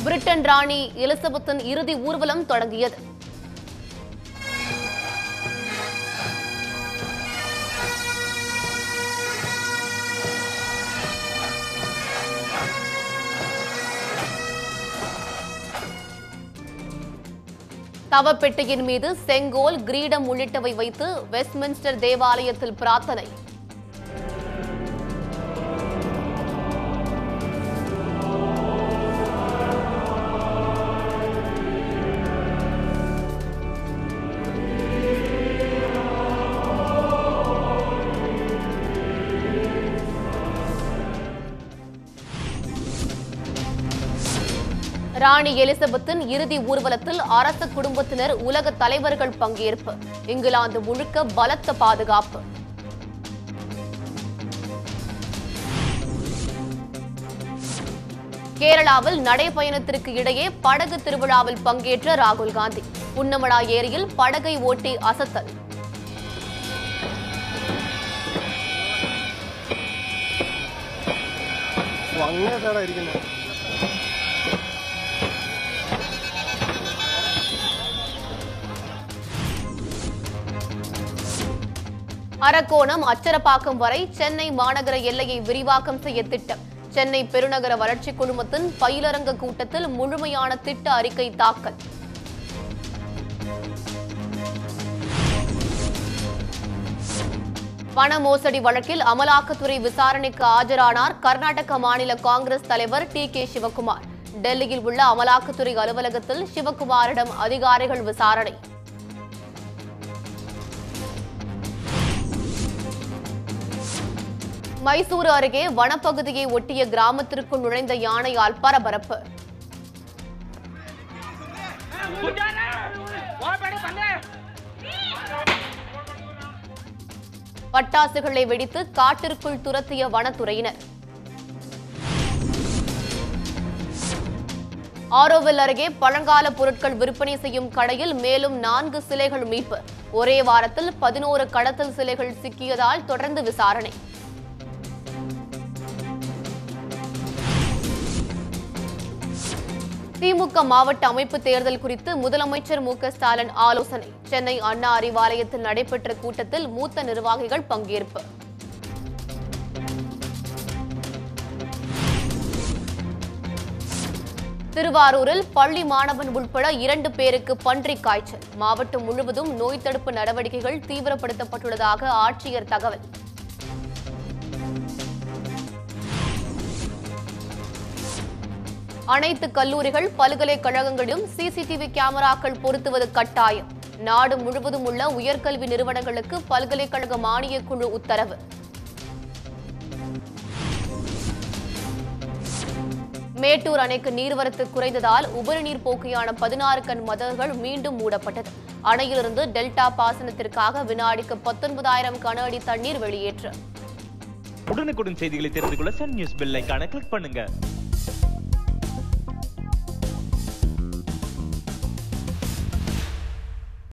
Britain ராணி எலிசபெத்தின் இறுதி ஊர்வலம் தொடங்கியது தவப்பெட்டியின் மீது செங்கோல் கிரீடம் உள்ளிட்டவை வைத்து வெஸ்ட்மின்ஸ்டர் தேவாலயத்தில் பிரார்த்தனை ராணி எலிசபெத்தின் இறுதி ஊர்வலத்தில் அரச குடும்பத்தினர் உலக தலைவர்கள் பங்கேற்பு இங்கிலாந்து முழுக்க பலத்த பாதுகாப்பு கேரளாவில் நடைபயணத்திற்கு இடையே படகு திருவிழாவில் பங்கேற்ற ராகுல் காந்தி புன்னமடா ஏரியில் படகை ஓட்டி அசத்தல் ഓ, അങ്ങനത്തെടാ ഇരിക്കുന്നത് அரக்கோணம் அச்சரப்பாக்கம் வரை சென்னை மாநகர எல்லையை விரிவாக்கம் செய்ய திட்டம் சென்னை பெருநகர வளர்ச்சி குழுமத்தின் பயிலரங்க கூட்டத்தில் முழுமையான திட்ட அறிக்கை தாக்கல் பண மோசடி வழக்கில் அமலாக்கத்துறை விசாரணைக்கு ஆஜரானார் கர்நாடக மாநில காங்கிரஸ் தலைவர் டி கே சிவக்குமார் டெல்லியில் உள்ள அமலாக்கத்துறை அலுவலகத்தில் சிவக்குமாரிடம் அதிகாரிகள் விசாரணை மைசூரு அருகே வனப்பகுதியை ஒட்டிய கிராமத்திற்குள் நுழைந்த யானையால் பரபரப்பு பட்டாசுகளை வெடித்து காட்டிற்குள் துரத்திய வனத்துறையினர் ஆரோவில் அருகே பழங்கால பொருட்கள் விற்பனை செய்யும் கடையில் மேலும் நான்கு சிலைகள் மீட்பு ஒரே வாரத்தில் பதினோரு கடத்தல் சிலைகள் சிக்கியதால் தொடர்ந்து விசாரணை திமுக மாவட்ட அமைப்பு தேர்தல் குறித்து முதலமைச்சர் மு க ஸ்டாலின் ஆலோசனை சென்னை அண்ணா அறிவாலயத்தில் நடைபெற்ற கூட்டத்தில் மூத்த நிர்வாகிகள் பங்கேற்பு திருவாரூரில் பள்ளி மாணவன் உட்பட இரண்டு பேருக்கு பன்றிக் காய்ச்சல் மாவட்டம் முழுவதும் நோய் தடுப்பு நடவடிக்கைகள் தீவிரப்படுத்தப்பட்டுள்ளதாக ஆட்சியர் தகவல் அனைத்து கல்லூரிகள் பல்கலைக்கழகங்களிலும் சிசிடிவி கேமராக்கள் பொருத்துவது கட்டாயம் நாடு முழுவதும் உள்ள உயர்கல்வி நிறுவனங்களுக்கு பல்கலைக்கழக மானியக் குழு உத்தரவு மேட்டூர் அணைக்கு நீர்வரத்து குறைந்ததால் உபரி நீர் போக்கியான பதினாறு கண் மதகுகள் மீண்டும் மூடப்பட்டது அணையிலிருந்து டெல்டா பாசனத்திற்காக வினாடிக்கு பத்தொன்பதாயிரம் கன அடி தண்ணீர் வெளியேற்று உடனுக்குடன் செய்திகளை தெரிந்து கொள்ள சன் நியூஸ் பெல் ஐகானை கிளிக் பண்ணுங்க